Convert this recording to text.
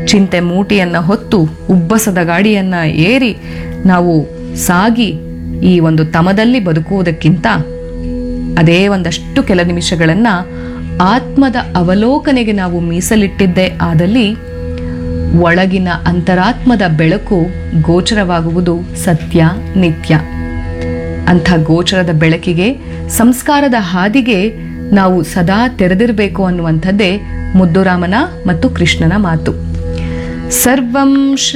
ಚಿಂತೆ ಮೂಟಿಯನ್ನ ಹೊತ್ತು ಉಬ್ಬಸದ ಗಾಡಿಯನ್ನ ಏರಿ ನಾವು ಸಾಗಿ ಈ ಒಂದು ತಮದಲ್ಲಿ ಬದುಕುವುದಕ್ಕಿಂತ ಅದೇ ಒಂದಷ್ಟು ಕೆಲ ನಿಮಿಷಗಳನ್ನ ಆತ್ಮದ ಅವಲೋಕನೆಗೆ ನಾವು ಮೀಸಲಿಟ್ಟಿದ್ದೇ ಆದಲ್ಲಿ ಒಳಗಿನ ಅಂತರಾತ್ಮದ ಬೆಳಕು ಗೋಚರವಾಗುವುದು ಸತ್ಯ ನಿತ್ಯ ಅಂಥ ಗೋಚರದ ಬೆಳಕಿಗೆ ಸಂಸ್ಕಾರದ ಹಾದಿಗೆ ನಾವು ಸದಾ ತೆರೆದಿರಬೇಕು ಅನ್ನುವಂಥದ್ದೇ ಮುದ್ದುರಾಮನ ಮತ್ತು ಕೃಷ್ಣನ ಮಾತು ಸರ್ವಂ ಶ್ರೀ